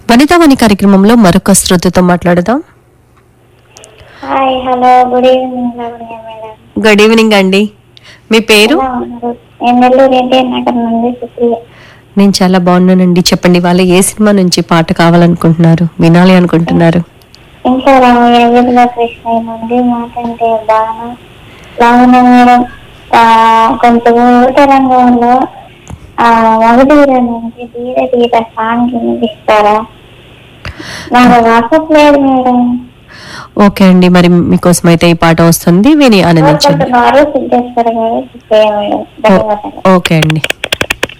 వనితావాణి కార్యక్రమంలో మరొక శ్రోతతో మాట్లాడదాం hi hello good evening Lavanya madam good evening అండి మీ పేరు ఎలా ఉన్నారు నేను నెల్లూరు ఎన్టీఆర్ నగర్ నుండి సుప్రియ నేను చాలా బాగున్నానండి చెప్పండి వాళ్ళ ఏ సినిమా నుంచి పాట కావాలనుకుంటున్నారు వినాలి అనుకుంటున్నారు ఇంట్లో రామయ్య విధుల కృష్ణయ్య నుండి మాటంటే బాగా లావణ్య మేడం ఆ, కొంచెం ఊట రంగంలో ఆ మగధీర నుంచి ధీర ధీర సాంగ్ వినిపిస్తారా నాకు రాసట్లేదు మేడం ఓకే అండి మరి మీకోసం అయితే ఈ పాట వస్తుంది విని ఆనందించండి కోరుకుంటున్నారు సిద్ధేశ్వర గారు సుప్రియ మేడం ధన్యవాదాలు ఓకే అండి